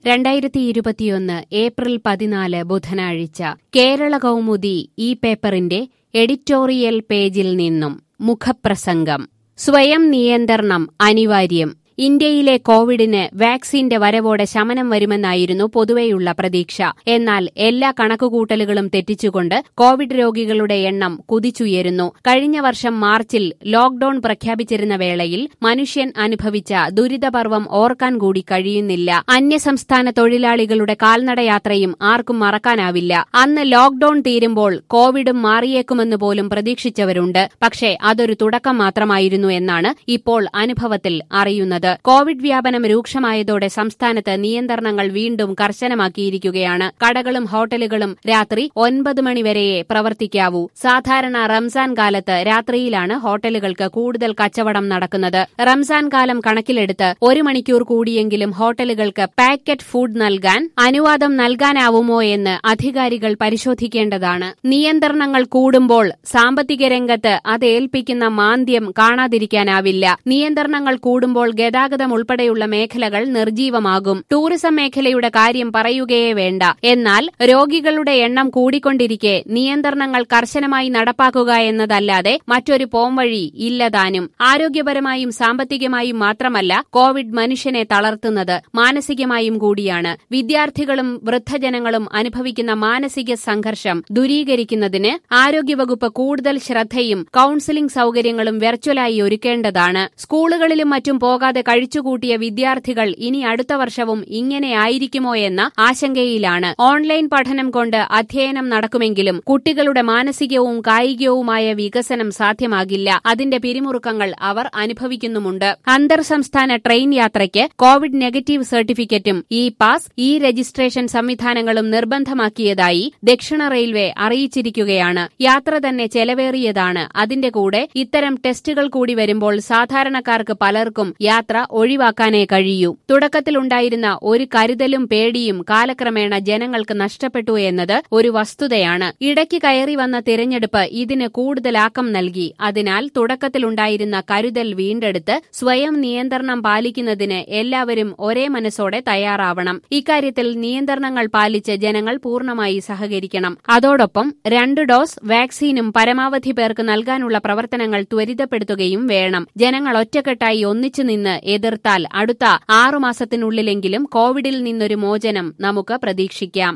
രണ്ടായിരത്തി ഇരുപത്തിയൊന്ന് ഏപ്രിൽ പതിനാല് ബുധനാഴ്ച കേരള കൗമുദി ഈ പേപ്പറിന്റെ എഡിറ്റോറിയൽ പേജിൽ നിന്നും മുഖപ്രസംഗം സ്വയം നിയന്ത്രണം അനിവാര്യം ഇന്ത്യയിലെ കോവിഡിന് വാക്സിന്റെ വരവോടെ ശമനം വരുമെന്നായിരുന്നു പൊതുവെയുള്ള പ്രതീക്ഷ എന്നാൽ എല്ലാ കണക്കുകൂട്ടലുകളും തെറ്റിച്ചുകൊണ്ട് കോവിഡ് രോഗികളുടെ എണ്ണം കുതിച്ചുയരുന്നു കഴിഞ്ഞ വർഷം മാർച്ചിൽ ലോക്ഡൌൺ പ്രഖ്യാപിച്ചിരുന്ന വേളയിൽ മനുഷ്യൻ അനുഭവിച്ച ദുരിതപർവം ഓർക്കാൻ കൂടി കഴിയുന്നില്ല അന്യസംസ്ഥാന തൊഴിലാളികളുടെ കാൽനടയാത്രയും ആർക്കും മറക്കാനാവില്ല അന്ന് ലോക്ഡൌൺ തീരുമ്പോൾ കോവിഡും മാറിയേക്കുമെന്ന് പോലും പ്രതീക്ഷിച്ചവരുണ്ട് പക്ഷേ അതൊരു തുടക്കം മാത്രമായിരുന്നു എന്നാണ് ഇപ്പോൾ അനുഭവത്തിൽ അറിയുന്നത് കോവിഡ് വ്യാപനം രൂക്ഷമായതോടെ സംസ്ഥാനത്ത് നിയന്ത്രണങ്ങൾ വീണ്ടും കർശനമാക്കിയിരിക്കുകയാണ് കടകളും ഹോട്ടലുകളും രാത്രി ഒൻപത് മണിവരെയേ പ്രവർത്തിക്കാവൂ സാധാരണ റംസാൻ കാലത്ത് രാത്രിയിലാണ് ഹോട്ടലുകൾക്ക് കൂടുതൽ കച്ചവടം നടക്കുന്നത് റംസാൻ കാലം കണക്കിലെടുത്ത് ഒരു മണിക്കൂർ കൂടിയെങ്കിലും ഹോട്ടലുകൾക്ക് പാക്കറ്റ് ഫുഡ് നൽകാൻ അനുവാദം നൽകാനാവുമോ എന്ന് അധികാരികൾ പരിശോധിക്കേണ്ടതാണ് നിയന്ത്രണങ്ങൾ കൂടുമ്പോൾ സാമ്പത്തിക രംഗത്ത് അത് ഏൽപ്പിക്കുന്ന മാന്ദ്യം കാണാതിരിക്കാനാവില്ല നിയന്ത്രണങ്ങൾ കൂടുമ്പോൾ ഗതാഗതം ഉൾപ്പെടെയുള്ള മേഖലകൾ നിർജീവമാകും ടൂറിസം മേഖലയുടെ കാര്യം പറയുകയേ വേണ്ട എന്നാൽ രോഗികളുടെ എണ്ണം കൂടിക്കൊണ്ടിരിക്കെ നിയന്ത്രണങ്ങൾ കർശനമായി നടപ്പാക്കുക എന്നതല്ലാതെ മറ്റൊരു പോംവഴി ഇല്ലതാനും ആരോഗ്യപരമായും സാമ്പത്തികമായും മാത്രമല്ല കോവിഡ് മനുഷ്യനെ തളർത്തുന്നത് മാനസികമായും കൂടിയാണ് വിദ്യാർത്ഥികളും വൃദ്ധജനങ്ങളും അനുഭവിക്കുന്ന മാനസിക സംഘർഷം ദൂരീകരിക്കുന്നതിന് ആരോഗ്യവകുപ്പ് കൂടുതൽ ശ്രദ്ധയും കൌൺസിലിംഗ് സൌകര്യങ്ങളും വെർച്വലായി ഒരുക്കേണ്ടതാണ് സ്കൂളുകളിലും മറ്റും പോകാതെ കഴിച്ചുകൂട്ടിയ വിദ്യാർത്ഥികൾ ഇനി അടുത്ത വർഷവും ഇങ്ങനെയായിരിക്കുമോ എന്ന ആശങ്കയിലാണ് ഓൺലൈൻ പഠനം കൊണ്ട് അധ്യയനം നടക്കുമെങ്കിലും കുട്ടികളുടെ മാനസികവും കായികവുമായ വികസനം സാധ്യമാകില്ല അതിന്റെ പിരിമുറുക്കങ്ങൾ അവർ അനുഭവിക്കുന്നുമുണ്ട് അന്തർ സംസ്ഥാന ട്രെയിൻ യാത്രയ്ക്ക് കോവിഡ് നെഗറ്റീവ് സർട്ടിഫിക്കറ്റും ഇ പാസ് ഇ രജിസ്ട്രേഷൻ സംവിധാനങ്ങളും നിർബന്ധമാക്കിയതായി ദക്ഷിണ റെയിൽവേ അറിയിച്ചിരിക്കുകയാണ് യാത്ര തന്നെ ചെലവേറിയതാണ് അതിന്റെ കൂടെ ഇത്തരം ടെസ്റ്റുകൾ കൂടി വരുമ്പോൾ സാധാരണക്കാർക്ക് പലർക്കും യാത്ര ഒഴിവാക്കാനേ കഴിയൂ തുടക്കത്തിലുണ്ടായിരുന്ന ഒരു കരുതലും പേടിയും കാലക്രമേണ ജനങ്ങൾക്ക് നഷ്ടപ്പെട്ടു എന്നത് ഒരു വസ്തുതയാണ് ഇടയ്ക്ക് കയറി വന്ന തിരഞ്ഞെടുപ്പ് ഇതിന് കൂടുതൽ ആക്കം നൽകി അതിനാൽ തുടക്കത്തിലുണ്ടായിരുന്ന കരുതൽ വീണ്ടെടുത്ത് സ്വയം നിയന്ത്രണം പാലിക്കുന്നതിന് എല്ലാവരും ഒരേ മനസ്സോടെ തയ്യാറാവണം ഇക്കാര്യത്തിൽ നിയന്ത്രണങ്ങൾ പാലിച്ച് ജനങ്ങൾ പൂർണ്ണമായി സഹകരിക്കണം അതോടൊപ്പം രണ്ട് ഡോസ് വാക്സിനും പരമാവധി പേർക്ക് നൽകാനുള്ള പ്രവർത്തനങ്ങൾ ത്വരിതപ്പെടുത്തുകയും വേണം ജനങ്ങൾ ഒറ്റക്കെട്ടായി ഒന്നിച്ചു നിന്ന് എതിർത്താൽ അടുത്ത ആറുമാസത്തിനുള്ളിലെങ്കിലും കോവിഡിൽ നിന്നൊരു മോചനം നമുക്ക് പ്രതീക്ഷിക്കാം